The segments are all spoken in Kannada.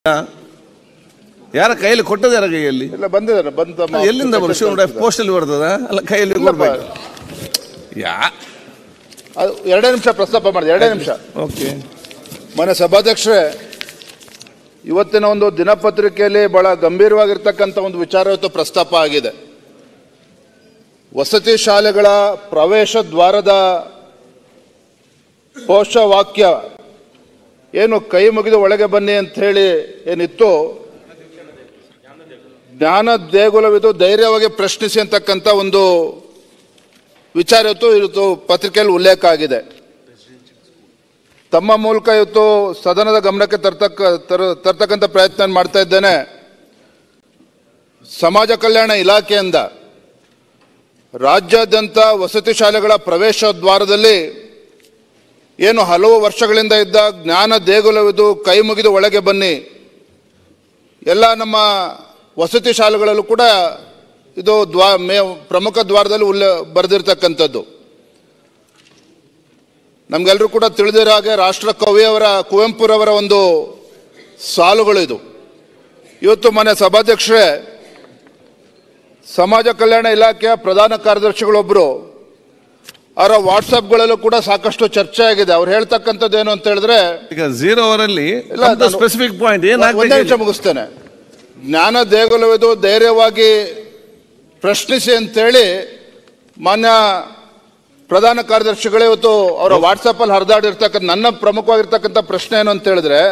ಯಾರ ಕೈಯಲ್ಲಿ ಕೊಟ್ಟದ ಯಾರ ಕೈಯಲ್ಲಿ ಇಲ್ಲ ಬಂದಿದ್ದಾರೆ ಬಂದ ಅದು ಎಲ್ಲಿಂದ ಬರು ಶಿವನ ಪೋಸ್ಟಲ್ಲಿ ಬರ್ತದ ಅಲ್ಲ ಕೈಯಲ್ಲಿ ಕೊಡ್ಬೇಕು ಯಾ ಅದು ಎರಡೇ ನಿಮಿಷ ಪ್ರಸ್ತಾಪ ಮಾಡಿದೆ ಎರಡೇ ನಿಮಿಷ ಓಕೆ ಮನೆ ಸಭಾಧ್ಯಕ್ಷರೇ ಇವತ್ತಿನ ಒಂದು ದಿನಪತ್ರಿಕೆಯಲ್ಲಿ ಬಹಳ ಗಂಭೀರವಾಗಿರ್ತಕ್ಕಂಥ ಒಂದು ವಿಚಾರ ಇವತ್ತು ಪ್ರಸ್ತಾಪ ಆಗಿದೆ ವಸತಿ ಶಾಲೆಗಳ ಪ್ರವೇಶ ದ್ವಾರದ ಘೋಷವಾಕ್ಯ ಏನು ಕೈ ಮುಗಿದು ಒಳಗೆ ಬನ್ನಿ ಅಂತ ಹೇಳಿ ಏನಿತ್ತು ಜ್ಞಾನ ದೇಗುಲವಿದು ಧೈರ್ಯವಾಗಿ ಪ್ರಶ್ನಿಸಿ ಅಂತಕ್ಕಂಥ ಒಂದು ವಿಚಾರ ಇವತ್ತು ಇವತ್ತು ಪತ್ರಿಕೆಯಲ್ಲಿ ಉಲ್ಲೇಖ ಆಗಿದೆ ತಮ್ಮ ಮೂಲಕ ಇವತ್ತು ಸದನದ ಗಮನಕ್ಕೆ ತರ್ತಕ್ಕ ತರ- ತರ್ತಕ್ಕಂಥ ಪ್ರಯತ್ನ ಮಾಡ್ತಾ ಇದ್ದೇನೆ ಸಮಾಜ ಕಲ್ಯಾಣ ಇಲಾಖೆಯಿಂದ ರಾಜ್ಯಾದ್ಯಂತ ವಸತಿ ಶಾಲೆಗಳ ಪ್ರವೇಶ ದ್ವಾರದಲ್ಲಿ ಏನು ಹಲವು ವರ್ಷಗಳಿಂದ ಇದ್ದ ಜ್ಞಾನ ದೇಗುಲವಿದು ಕೈ ಮುಗಿದು ಒಳಗೆ ಬನ್ನಿ ಎಲ್ಲ ನಮ್ಮ ವಸತಿ ಶಾಲೆಗಳಲ್ಲೂ ಕೂಡ ಇದು ದ್ವಾ ಮೇ ಪ್ರಮುಖ ದ್ವಾರದಲ್ಲಿ ಉಲ್ಲ ಬರೆದಿರ್ತಕ್ಕಂಥದ್ದು ನಮ್ಗೆಲ್ಲರೂ ಕೂಡ ತಿಳಿದಿರೋ ಹಾಗೆ ರಾಷ್ಟ್ರ ಕವಿಯವರ ಕುವೆಂಪುರವರ ಒಂದು ಸಾಲುಗಳು ಇದು ಇವತ್ತು ಮನೆ ಸಭಾಧ್ಯಕ್ಷರೇ ಸಮಾಜ ಕಲ್ಯಾಣ ಇಲಾಖೆಯ ಪ್ರಧಾನ ಕಾರ್ಯದರ್ಶಿಗಳೊಬ್ಬರು ಅವರ ವಾಟ್ಸಪ್ಗಳಲ್ಲೂ ಕೂಡ ಸಾಕಷ್ಟು ಚರ್ಚೆ ಆಗಿದೆ ಅವ್ರು ಹೇಳ್ತಕ್ಕಂಥದ್ದು ಏನು ಅಂತ ಹೇಳಿದ್ರೆ ಈಗ ಝೀರೋ ಅವರಲ್ಲಿ ಇಲ್ಲ, ನಾನು- ಸ್ಪೆಸಿಫಿಕ್ ಪಾಯಿಂಟ್ ಒಂದೇ ನಿಮಿಷ ಏನಾಗ್ಬೇಕು ಮುಗಿಸ್ತೇನೆ ಜ್ಞಾನ ದೇಗುಲವಿದು ಧೈರ್ಯವಾಗಿ ಪ್ರಶ್ನಿಸಿ ಅಂತೇಳಿ ಮಾನ್ಯ ಪ್ರಧಾನ ಕಾರ್ಯದರ್ಶಿಗಳೇ ಇವತ್ತು ಅವರ ವಾಟ್ಸಪ್ ಅಲ್ಲಿ ಹರಿದಾಡಿರ್ತಕ್ಕಂಥ ನನ್ನ ಪ್ರಮುಖವಾಗಿರ್ತಕ್ಕಂಥ ಪ್ರಶ್ನೆ ಏನು ಅಂತ ಹೇಳಿದ್ರೆ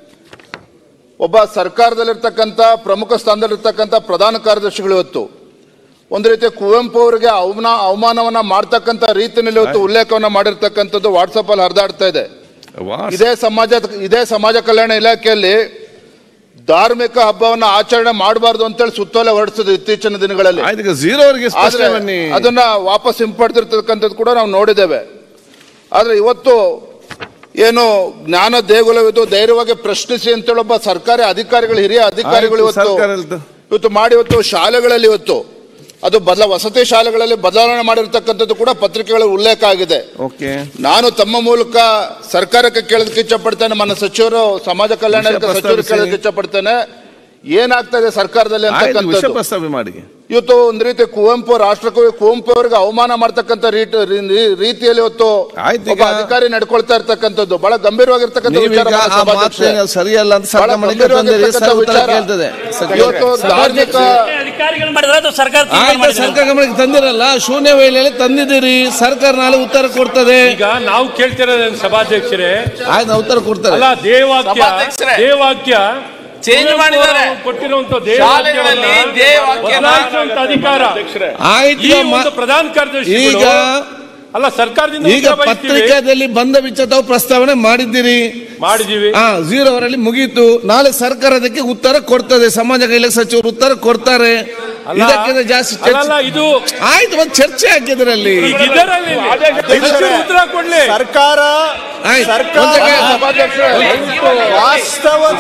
ಒಬ್ಬ ಸರ್ಕಾರದಲ್ಲಿರ್ತಕ್ಕಂಥ ಪ್ರಮುಖ ಸ್ಥಾನದಲ್ಲಿರ್ತಕ್ಕಂಥ ಪ್ರಧಾನ ಕಾರ್ಯದರ್ಶಿಗಳು ಇವತ್ತು ಒಂದು ರೀತಿ ಕುವೆಂಪು ಅವರಿಗೆ ಅವಮಾನ ಅವಮಾನವನ್ನ ಮಾಡ್ತಕ್ಕಂಥ ರೀತಿಯಲ್ಲಿ ಇವತ್ತು ಉಲ್ಲೇಖವನ್ನ ಮಾಡಿರ್ತಕ್ಕಂಥದ್ದು ವಾಟ್ಸಪ್ ಅಲ್ಲಿ ಹರಿದಾಡ್ತಾ ಇದೆ ಇದೇ ಸಮಾಜ ಇದೇ ಸಮಾಜ ಕಲ್ಯಾಣ ಇಲಾಖೆಯಲ್ಲಿ ಧಾರ್ಮಿಕ ಹಬ್ಬವನ್ನ ಆಚರಣೆ ಮಾಡಬಾರ್ದು ಅಂತೇಳಿ ಸುತ್ತೋಲೆ ಹೊರಡಿಸಿದ್ರು ಇತ್ತೀಚಿನ ದಿನಗಳಲ್ಲಿ ಆಯ್ತು ಈಗ ಝೀರೋ ಅವರಿಗೆ ಆದ್ರೆ ಸ್ಪಷ್ಟನೆ ಬನ್ನಿ ಅದನ್ನ ವಾಪಸ್ ಹಿಂಪಡೆದಿರ್ತಕ್ಕಂಥದ್ದು ಕೂಡ ನಾವು ನೋಡಿದ್ದೇವೆ ಆದ್ರೆ ಇವತ್ತು ಏನು ಜ್ಞಾನ ದೇಗುಲವಿದು ಧೈರ್ಯವಾಗಿ ಪ್ರಶ್ನಿಸಿ ಅಂತೇಳಿ ಒಬ್ಬ ಸರ್ಕಾರಿ ಅಧಿಕಾರಿಗಳು ಹಿರಿಯ ಅಧಿಕಾರಿಗಳು ಆಯ್ತು, ಇವತ್ತು ಸರ್ಕಾರದ್ದು. ಇವತ್ತು ಮಾಡಿ ಇವತ್ತು ಶಾಲೆಗಳಲ್ಲಿ ಇವತ್ತು ಅದು ಬದಲ ವಸತಿ ಶಾಲೆಗಳಲ್ಲಿ ಬದಲಾವಣೆ ಮಾಡಿರ್ತಕ್ಕಂಥದ್ದು ಕೂಡ ಪತ್ರಿಕೆಗಳಲ್ಲಿ ಉಲ್ಲೇಖ ಆಗಿದೆ ಓಕೆ ನಾನು ತಮ್ಮ ಮೂಲಕ ಸರ್ಕಾರಕ್ಕೆ ಕೇಳೋದಕ್ಕೆ ಇಚ್ಛಪಡ್ತೇನೆ ನನ್ನ ಸಚಿವರು ಸಮಾಜ ಕಲ್ಯಾಣ ವಿಷಯ ಇಲಾಖೆ ಸಚಿವರು ಪ್ರಸ್ತಾಪಿಸಿ. ಕೇಳೋದಕ್ಕೆ ಇಚ್ಛಪಡ್ತೇನೆ ಏನಾಗ್ತಾ ಇದೆ ಸರ್ಕಾರದಲ್ಲಿ ಆಯ್ತು ವಿಷಯ ಅಂತಕ್ಕಂಥದ್ದು ಪ್ರಸ್ತಾಪ ಮಾಡಿ ಇವತ್ತು ಒಂದು ರೀತಿ ಕುವೆಂಪು ರಾಷ್ಟ್ರಕವಿ ಕುವೆಂಪು ಅವರಿಗೆ ಅವಮಾನ ಮಾಡ್ತಕ್ಕಂಥ ರೀತಿ- ರೀ- ರೀತಿಯಲ್ಲಿ ಇವತ್ತು ಆಯ್ತು ಒಬ್ಬ ಈಗ- ಅಧಿಕಾರಿ ನಡ್ಕೊಳ್ತಾ ಇರ್ತಕ್ಕಂಥದ್ದು ಬಹಳ ಗಂಭೀರವಾಗಿರ್ತಕ್ಕಂಥ ನೀವೀಗ ವಿಚಾರ ಆ ಮಾನ್ಯ ಮಾತು ಸಭಾಧ್ಯಕ್ಷರೇ. ಸರಿಯಲ್ಲ ಅಂತ ಬಹಳ ಸರ್ಕಾರ ಮನೆಗೆ ತಂದಿರಿ ಗಂಭೀರವಾಗಿರ್ತಕ್ಕಂಥ ಸರ್ ಉತ್ತರ ವಿಚಾರ. ಕೇಳ್ತದೆ ಇವತ್ತು ಧಾರ್ಮಿಕ ಅಧಿಕಾರಿಗಳು ಮಾಡಿದ್ರೆ ಅದು ಸರ್ಕಾರ ತೀರ್ಮಾನ ಆಯ್ತು ಮಾಡಿದ್ರೆ ಸರ್ಕಾರ ಗಮನಕ್ಕೆ ತಂದಿರಲ್ಲ ಶೂನ್ಯ ವೇಳೆಯಲ್ಲಿ ತಂದಿದ್ದೀರಿ ಸರ್ಕಾರ ನಾಳೆ ಉತ್ತರ ಕೊಡ್ತದೆ ಈಗ ನಾವು ಕೇಳ್ತಿರೋದೇನು ಸಭಾಧ್ಯಕ್ಷರೇ ಆಯ್ತು ನಾವು ಉತ್ತರ ಕೊಡ್ತಾರೆ ಅಲ್ಲ ದೇವಾಕ್ಯ ಸಭಾಧ್ಯಕ್ಷರೇ. ದೇವಾಕ್ಯ ಚೇಂಜ್ ಮಾಡಿದ್ದಾರೆ ಕೊಟ್ಟಿರುವಂತ ಶಾಲೆಗಳಲ್ಲಿ ದೇವಾಕ್ಯನ- ಅಧಿಕಾರ ಆಯ್ತು ಈ ಈಗ ಒಂದು ಮ- ಪ್ರಧಾನ ಕಾರ್ಯದರ್ಶಿ ಈಗ ಅಲ್ಲ ಸರ್ಕಾರದಿಂದ ಈಗ ಉತ್ತರ ಬಯಸ್ತೀವಿ. ಪತ್ರಿಕಾದಲ್ಲಿ ಬಂದ ವಿಚಾರ ತಾವು ಪ್ರಸ್ತಾವನೆ ಮಾಡಿದ್ದೀರಿ ಮಾಡಿದೀವಿ ಹಾ ಝೀರೋ ಅವರಲ್ಲಿ ಮುಗೀತು ನಾಳೆ ಸರ್ಕಾರ ಅದಕ್ಕೆ ಉತ್ತರ ಕೊಡ್ತದೆ ಸಮಾಜ ಕಲ್ಯಾಣ ಸಚಿವರು ಉತ್ತರ ಕೊಡ್ತಾರೆ ಅಲ್ಲ, ಇದಕ್ಕಿಂತ ಜಾಸ್ತಿ ಚರ್ಚೆ ಅಲ್ಲಲ್ಲ, ಇದು ಆಯ್ತು ಒಂದು ಚರ್ಚೆ ಹಾಕಿದ್ರಲ್ಲಿ ಈಗ ಇದರಲ್ಲಿ ಇದಕ್ಕೆ ಉತ್ತರ ಕೊಡ್ಲಿ ಸರ್ಕಾರ ಆಯ್ತು ಸರ್ಕಾರ ಒಂದು ಸೆಕೆಂಡ್. ಸಭಾಧ್ಯಕ್ಷರೇ, ವಾಸ್ತವದ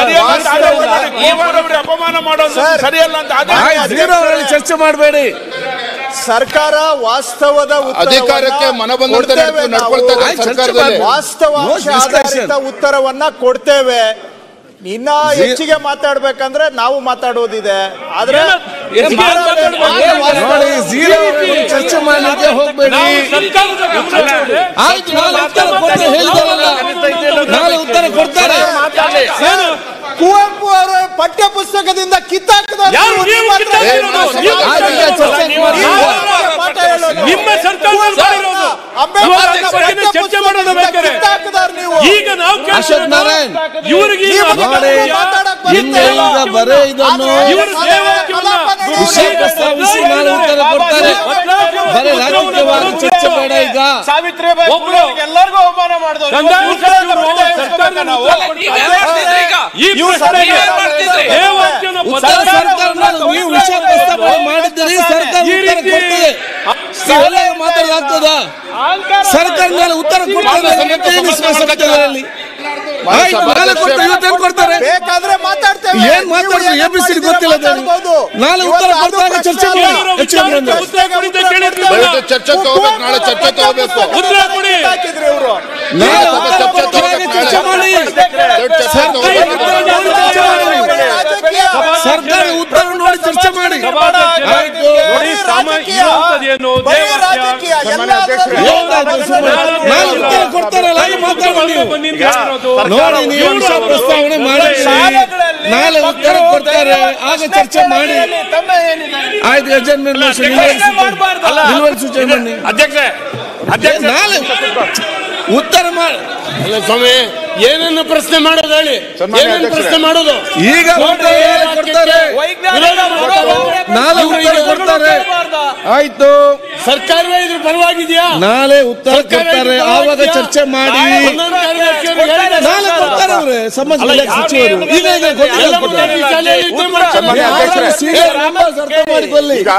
ಅಪಮಾನ ಮಾಡೋದು ಸರ್, ಸರಿಯಲ್ಲ ಅಂತ ಆದೇಶ ಆಯ್ತು ಝೀರೋ ಅವರಲ್ಲಿ ಚರ್ಚೆ ಮಾಡಬೇಡಿ ಸರ್ಕಾರ ವಾಸ್ತವದ ಉತ್ತರವನ್ನ ಅಧಿಕಾರಕ್ಕೆ ಮನಬಂದಂತೆ ಕೊಡ್ತೇವೆ ನಾವು. ನಡ್ಕೊಳ್ತಾ ಇದೆ ಆಯ್ತು, ಚರ್ಚೆ ಸರ್ಕಾರದಲ್ಲಿ ಮಾಡಿ. ವಾಸ್ತವಾಂಶ No discussion. ಆಧಾರಿತ ಉತ್ತರವನ್ನ ಕೊಡ್ತೇವೆ ಇನ್ನ ಹೆಚ್ಚಿಗೆ ಮಾತಾಡ್ಬೇಕಂದ್ರೆ ನಾವು ಮಾತಾಡೋದಿದೆ ಆದ್ರೆ ಹೆಚ್ಚಿಗೆ ಮಾತಾಡ್ಬೇಕು. ನೋಡಿ ಝೀರೋ ಅವರಲ್ಲಿ ಚರ್ಚೆ ಮಾಡಲಿಕ್ಕೆ ಹೋಗ್ಬೇಡಿ ನಾವು ಸರ್ಕಾರದ ಗಮನ ಕೊಡಿ. ಆಯ್ತು ನಾಳೆ ಉತ್ತರ ಕೊಡ್ತಾರೆ ಹೇಳಿದಾರಲ್ಲ ನಾಳೆ ಉತ್ತರ ಕೊಡ್ತಾರೆ ಏನು? ಕುವೆಂಪು ಅವರ ಪಠ್ಯ ಪುಸ್ತಕದಿಂದ ಕಿತ್ತಾಕದ ಯಾರು ನೀವು ಕಿತ್ತಾಕಿರೋದು? ನೀವು ಆಯ್ತು, ಈಗ ಚರ್ಚೆ ಮಾಡಿ. ಪಾಠ ಹೇಳೋದು. ನಿಮ್ಮ ಸರ್ಕಾರದಲ್ಲಿ ಮಾಡಿರೋದು. ಅಂಬೇಡ್ಕರ್ ಇವಾಗ ಅದ್ರ ಬಗ್ಗೆ ಚರ್ಚೆ ಮಾಡೋದು ಬೇಕಾದ್ರೆ. ಕಿತ್ತಾಕದಾರ್ ನೀವು ಈಗ ನಾವು ಅಶೋಕ್ ನಾರಾಯಣ್ ಇವರಿಗೆ ನೀವು ನೋಡಿ, ಇನ್ನು ಈಗ ಬರೇ ಇದನ್ನು ಇವರು ದೇವಾಕ್ಯವನ್ನ ವಿಷಯ ಪ್ರಸ್ತಾವಿಸಿ ನಾಳೆ ಉತ್ತರ ಕೊಡ್ತಾರೆ ಬರೀ ರಾಜಕೀಯವಾಗಿ ಚರ್ಚೆ ಬೇಡ ಈಗ ಸಾವಿತ್ರಿಬಾಯಿ ಒಬ್ರು ಎಲ್ಲರಿಗೂ ಅವಮಾನ ಮಾಡಿದ್ರು ಕಂದಾಯ ಸಚಿವರು ಸರ್ಕಾರದಿಂದ ಉತ್ತರ ಕೊಡ್ತಾರೆ. ಈ ಪ್ರಶ್ನೆಗೆ ದೇವಾಕ್ಯನ ಉತ್ತರ ಪದ- ಸರ್ಕಾರ ನೀವು ವಿಷಯ ಪ್ರಸ್ತಾಪನೆ ಮಾಡಿದ್ದೀರಿ ಸರ್ಕಾರ ಈ ಉತ್ತರ ರೀತಿ ಕೊಡ್ತದೆ ನೀವೆಲ್ಲ ಮಾತಾಡಲಾಗ್ತದ ಸರ್ಕಾರ ಮೇಲೆ ಉತ್ತರ ಕೊಡ್ತದೆ ಮತ್ತೆ ಏನು ಸ್ಪಷ್ಟಪಡಿಸಿದ್ರಲ್ಲಿ? ಆಯ್ತು ನಾಳೆ ಕೊಡ್ತಾರೆ ಇವತ್ತೇನು ಕೊಡ್ತಾರೆ ಬೇಕಾದ್ರೆ ಮಾತಾಡ್ತೇವೆ ಏನ್ ಮಾತಾಡ್ತಾರೆ ನೀವು ಎಬಿಸಿ ಏನ್ ಗೊತ್ತಿಲ್ಲ ಅದು. ಮಾತಾಡ್ಬೋದು. ನಾಳೆ ಉತ್ತರ ಇವತ್ತು ಅದು ಕೊಡ್ತಾರೆ ಚರ್ಚೆ ಪ್ರಶ್ನೆ ಮಾಡಿ. ಅಲ್ಲ. ಹೆಚ್ಚು ಜನ ಬಂದ್ರೆ. ಉತ್ತರ ಕೊಡಿದ್ದೆ ಕೇಳಿದ್ರಲ್ಲ. ದಯವಿಟ್ಟು ಚರ್ಚೆ ತಗೋಬೇಕು ನಾಳೆ ಚರ್ಚೆ ತಗೋಬೇಕು ಉತ್ತರ ಕೊಡಿ ಹಾಕಿದ್ರಿ ಇವರು ನಾಳೆ ಚರ್ಚೆ ಉತ್ತರ ಕೊಡ್ತಾರೆ, ತಗೋಬೇಕು ಚರ್ಚೆ ಮಾಡಿ ದಯವಿಟ್ಟು ಚರ್ಚೆ ಸರ್ಕಾರ ತಗೋಬೇಕು ಉತ್ತರ ಮಾಡಿ ಚರ್ಚೆ ಚರ್ಚೆ ಮಾಡಿ ಆಯ್ತು ನೋಡಿ ಸಾಮಾಜಿಕ ಇರುವಂತದ್ದೇನು ಬರೀ ದೇವತ್ಯ ರಾಜಕೀಯ ಸನ್ಮಾನ್ಯ ಅಧ್ಯಕ್ಷರೇ. ಏನಾಯ್ತು ಸುಮ್ಮನೆ? ನಾಳೆ ಉತ್ತರ ಕೊಡ್ತಾರಲ್ಲ ಹಾಗೆ ಮಾತಾಡಿ ನೀವು ನೋಡಿ ನೀವು ವಿಷಯ ಪ್ರಸ್ತಾವನೆ ಮಾಡಿ ನಾಳೆ ಉತ್ತರ ಕೊಡ್ತಾರೆ ಆಗ ಚರ್ಚೆ ಮಾಡಿ ತಮ್ಮ ಏನಿದೆ ಆಯ್ತು ಯಜಮಾನ್ ನಿಲ್ವಲ್ ಸೂಚನೆ ಬನ್ನಿ ಅಧ್ಯಕ್ಷ ಅಧ್ಯಕ್ಷ ನಾಳೆ ಉತ್ತರ ಮಾಡಿ ಅಲ್ಲ ಸ್ವಾಮಿ ಏನನ್ನು ಪ್ರಶ್ನೆ ಮಾಡೋದು ಹೇಳಿ ಸನ್ಮಾನ್ಯ ಏನನ್ನು ಅಧ್ಯಕ್ಷರೇ. ಪ್ರಶ್ನೆ ಮಾಡೋದು ಈಗ ಉತ್ತರ ಯಾರು ಕೊಡ್ತಾರೆ ನಾಳೆ ಉತ್ತರ ಕೊಡ್ತಾರೆ ಆಯ್ತು ಸರ್ಕಾರವೇ ಇದ್ರ ಪರವಾಗಿದೆಯಾ ನಾಳೆ ಉತ್ತರ ಕೊಡ್ತಾರೆ ಆವಾಗ ಚರ್ಚೆ ಮಾಡಿ ಒಂದೊಂದು ಕಾರ್ಯದರ್ಶಿಯವರು ಹೇಳಿದ್ದಾರೆ. ನಾಳೆ ಕೊಡ್ತಾರೆ ಅವ್ರೆ ಸಮಾಜ ಕಲ್ಯಾಣ ಸಚಿವರು ಈಗ ಈಗ ಗೊತ್ತಿಲ್ಲ ಎಲ್ಲ ಕೊಡ್ತಾರೆ. ಮುಂದೆ ಶಾಲೆಯಲ್ಲಿ ಇದ್ದೇ ಮಾಡ್ತಾರೆ. ಸನ್ಮಾನ್ಯ ಅಧ್ಯಕ್ಷರೇ. ಸೀನಿಯರ್ ಮೆಂಬರ್ಸ್ ಅರ್ಥ ಮಾಡಿಕೊಳ್ಳಿ ಈಗ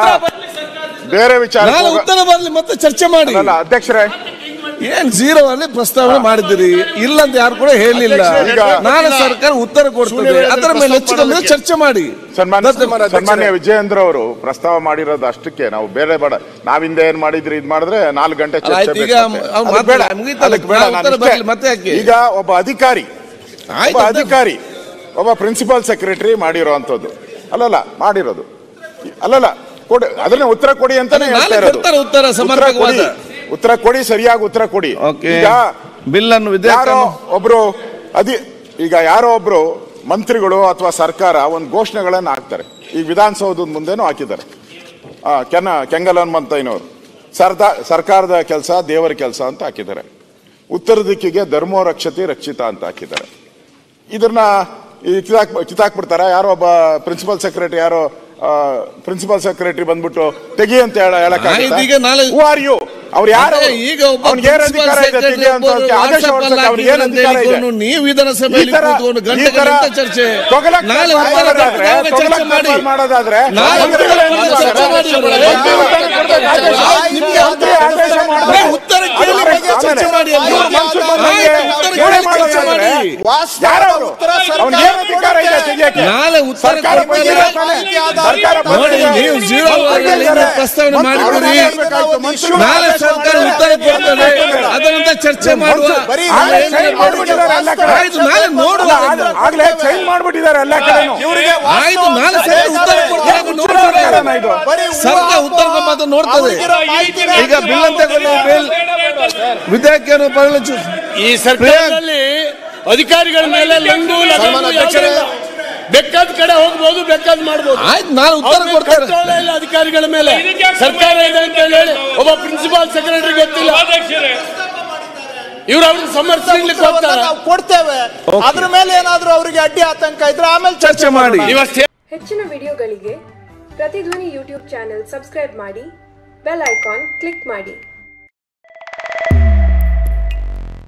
ಬೇರೆ ವಿಚಾರ ನಾಳೆ ಉತ್ತರ ಬರಲಿ ಮತ್ತೆ ಚರ್ಚೆ ಮಾಡಿ ಅಲ್ಲ ಅಧ್ಯಕ್ಷರೇ ಏನ್ ಜೀರೋ ಅಲ್ಲಿ ಪ್ರಸ್ತಾವನೆ ಮಾಡಿದಿರಿ ಇಲ್ಲ ಅಂತ ಯಾರು ಕೂಡ ಹೇಳಿಲ್ಲ ಈಗ- ನಾಳೆ ಸರ್ಕಾರ ಉತ್ತರ ಕೊಡ್ತದೆ ಅದರ ಮೇಲೆ ಹೆಚ್ಚು ಕಮ್ಮಿ ಚರ್ಚೆ ಮಾಡಿ ಸನ್ಮಾನ್ಯ ಮತ್ತೆ- ಸನ್ಮಾನ್ಯ ವಿಜಯೇಂದ್ರ ಅವರು ಪ್ರಸ್ತಾವ ಮಾಡಿರೋದು ಅಷ್ಟಕ್ಕೆ ನಾವು ಬೇರೆ ಬೇಡ ನಾವಿಂದ ಏನ್ ಮಾಡಿದ್ರಿ ಇದ್ ಮಾಡಿದ್ರೆ ನಾಲ್ಕು ಗಂಟೆ ಚರ್ಚೆ ಆಯ್ತು, ಈಗ ಬೇಕು ಅವ್ನು ಮತ್ತೆ. ಅದಕ್ಕೆ ಮಾತಾಡ- ಬೇಡ. ಮುಗೀತಲ್ಲ, ಅದಕ್ಕೆ ಬೇಡ, ನಾವು ನಾನು ಉತ್ತರ ಇಷ್ಟೇ. ಬರ್ಲಿ, ಮತ್ತೆ ಯಾಕೆ? ಈಗ ಒಬ್ಬ ಅಧಿಕಾರಿ ಆಯ್ತು, ಒಬ್ಬ ಅದೇ- ಅಧಿಕಾರಿ ಒಬ್ಬ ಪ್ರಿನ್ಸಿಪಾಲ್ ಸೆಕ್ರೆಟರಿ ಮಾಡಿರೋಂಥದ್ದು ಅಲ್ಲಲ್ಲ ಮಾಡಿರೋದು ಅಲ್ಲಲ್ಲ ಕೊಡಿ ಅದನ್ನ ಉತ್ತರ ಕೊಡಿ ಅಂತಾನೆ ಅದೇ ನಾಳೆ ಹೇಳ್ತಾ ಇರೋದು ಕೊಡ್ತಾರೆ ಉತ್ತರ ಉತ್ತರ ಸಮರ್ಪಕವಾದ. ಕೊಡಿ ಉತ್ತರ ಕೊಡಿ ಸರಿಯಾಗಿ ಉತ್ತರ ಕೊಡಿ ಓಕೆ ಈಗ ಬಿಲ್ ಅನ್ನು ವಿಧೇಯಕ ಯಾರೋ ಒಬ್ರು ಅದಿ ಈಗ ಯಾರೋ ಒಬ್ರು ಮಂತ್ರಿಗಳು ಅಥವಾ ಸರ್ಕಾರ ಒಂದು ಘೋಷಣೆಗಳನ್ನ ಹಾಕ್ತಾರೆ ಈಗ ವಿಧಾನಸೌಧದ ಮುಂದೆನೂ ಹಾಕಿದ್ದಾರೆ ಆ, ಕೆನ ಕೆಂಗಲ್ ಹನುಮಂತಯ್ಯನವರು ಸರ್ದಾ ಸರ್ಕಾರದ ಕೆಲಸ ದೇವರ ಕೆಲಸ ಅಂತ ಹಾಕಿದ್ದಾರೆ ಉತ್ತರ ದಿಕ್ಕಿಗೆ ಧರ್ಮೋ ರಕ್ಷತೆ ರಕ್ಷಿತ ಅಂತ ಹಾಕಿದ್ದಾರೆ ಇದನ್ನ ಈ ಕಿತಾಕ್ ಕಿತಾಕ್ಬಿಡ್ತಾರ ಯಾರೋ ಒಬ್ಬ ಪ್ರಿನ್ಸಿಪಲ್ ಸೆಕ್ರೆಟರಿ ಯಾರೋ ಪ್ರಿನ್ಸಿಪಲ್ ಸೆಕ್ರೆಟರಿ ಬಂದ್ಬಿಟ್ಟು ತೆಗಿ ಅಂತ ಹೇಳ ಆಯ್ತು, ಈಗ ನಾಳೆ- ಹೂ ಆರ್ ಯು ಅವ್ರು ಯಾರು ಅದೇ ಈಗ ಒಬ್ಬ ಅವ್ನಿಗೆ ಏನ್ principal ಅಧಿಕಾರ ಇದೆ secretary ತೆಗಿ ಅಂತ ಒಬ್ಬರು ಆದೇಶ WhatsApp ಹೊರಡ್ಸಕ್ಕೆ ಅಲ್ಲಿ ಅವ್ನಿಗೆ ಏನ್ ಹಾಕಿದ್ರು ಅಂತ ಅಧಿಕಾರ ಇದೆ ಹೇಳಿಕೊಂಡು ನೀವು ವಿಧಾನಸಭೆಯಲ್ಲಿ ಈ ತರ- ಕೂತ್ಕೊಂಡು ಈ ತರ ಗಂಟೆಗಳಿಂದ ಚರ್ಚೆ ತೊಗಲಕ್ ನಾಳೆ ಉತ್ತರ ಮಾಡೋದಾದ್ರೆ, ಕೊಡ್ತಾರೆ, ಚರ್ಚೆ ತೊಗಲಕ್ ಮಾಡಿ ಮಾಡೋದಾದ್ರೆ ನಾಳೆ ಮಂತ್ರಿಗಳು ಏನ್ ಉತ್ತರ ಮಾಡ್ತಾರೆ? ಚರ್ಚೆ ಮಾಡಿ ಅವರೇ. ಮಂತ್ರಿ ಉತ್ತರ ಕೊಡ್ಬೇಕು, ಆದೇಶ. ನಿಮ್ಗೆ ಮಂತ್ರಿ ಆದೇಶ ಮಾಡ್ತಾರೆ. ಅದೇ ಉತ್ತರ ಕೇಳಿ ಅದು ಬಗ್ಗೆ ಚರ್ಚೆ ಮಾಡಿ ಅಲ್ಲಿ. ಇವ್ರು ಮನ್ಸೂರ್ ಬಂದಂಗೆ ಆಯ್ತು, ಉತ್ತರ ಇವರೇ ಕೇಳಿ ಚರ್ಚೆ ಮಾಡೋದಾದ್ರೆ ಮಾಡಿ ಯಾರವ್ರು? ಅವ್ನಿಗೆ ಏನ್ ಅಧಿಕಾರ ಇದೆ ತೆಗಿಯಕ್ಕೆ? ನಾಳೆ ಉತ್ತರ ಸರ್ಕಾರ ಕೊಡ್ತಾರೆ. ಬಂದಿದೆ ತಾನೇ? ಸರ್ಕಾರ ನೋಡಿ ಬಂದಿದೆ. ನೀವು ಜೀರೋ ಮಂತ್ರಿಗಳು ಆಗಿ ಪ್ರಸ್ತಾವನೆ ಮಂತ್ರಿಗಳು ಮಾಡಿದ್ದೀರಿ ಮಾಡ್ಬೇಕಾಯ್ತು. ಮಂತ್ರಿಗಳು ನಾಳೆ ಸರ್ಕಾರ ಉತ್ತರ ಕೊಡ್ತದೆ ಅದರಂತ ಚರ್ಚೆ ಮಾಡುವ ಬರೀ ಆಗ್ಲೇ ನಾಳೆ change ಮಾಡ್ಬಿಟ್ಟಿದ್ದಾರೆ ಎಲ್ಲ ಕಡೆ. ಆಯ್ತು ನಾಳೆ ನೋಡುವ ಅಲ್ಲ, ಆಗ್ಲೇ- ಆಗ್ಲೇ ಚೇಂಜ್ ಮಾಡ್ಬಿಟ್ಟಿದ್ದಾರೆ ಎಲ್ಲ ಕಡೆನೂ ಆಯ್ತು ನಾಳೆ ಸರ್ಕಾರ ಉತ್ತರ ಕೊಡ್ತಾರೆ ಅದು ನೋಡ್ತಾರೆ ಇದು ಸರ್ಕಾರ ಉತ್ತರ ಕೊಟ್ಟು ನೋಡ್ತದೆ ಈಗ ಬಿಲ್ ಅಂತ ಬಿಲ್ ವಿಧೇಯಕ ಪರಿಗಣಿಸು ಈ ಸರ್ಕಾರದಲ್ಲಿ ಅಧಿಕಾರಿಗಳ ಮೇಲೆ ಲಂಗು ಲಗಾಮು ಯಾವುದೂ ಇಲ್ಲ. ಬೇಕಾದ ಕಡೆ ಹೋಗ್ಬೋದು ಬೇಕಾದ್ ಮಾಡ್ಬೋದು ಆಯ್ತು ನಾಳೆ ಉತ್ತರ ಅವ್ರ ಮೇಲೆ ಕೊಡ್ತಾರೆ control ಇಲ್ಲ ಅಧಿಕಾರಿಗಳ ಮೇಲೆ ಸರ್ಕಾರ ಇದೆ ಅಂತ ಹೇಳಿ ಒಬ್ಬ ಪ್ರಿನ್ಸಿಪಾಲ್ ಸೆಕ್ರೆಟರಿ ಗೊತ್ತಿಲ್ಲ ಇವ್ರು ಅವ್ರನ್ನ ಸಮರ್ಥಿಸ್ಲಿಕ್ಕೆ ಹೋಗ್ತಾರೆ ನಾವು ಕೊಡ್ತೇವೆ ಅದ್ರ ಮೇಲೆ ಏನಾದ್ರೂ ಅವರಿಗೆ ಅಡ್ಡಿ ಆತಂಕ ಇದ್ರೆ ಆಮೇಲೆ ಚರ್ಚೆ ಮಾಡಿ ಇವತ್ತು ಹೆಚ್ಚಿನ ವಿಡಿಯೋಗಳಿಗೆ ಪ್ರತಿಧ್ವನಿ ಯೂಟ್ಯೂಬ್ ಚಾನೆಲ್ ಸಬ್ಸ್ಕ್ರೈಬ್ ಮಾಡಿ ಬೆಲ್ ಐಕಾನ್ ಕ್ಲಿಕ್ ಮಾಡಿ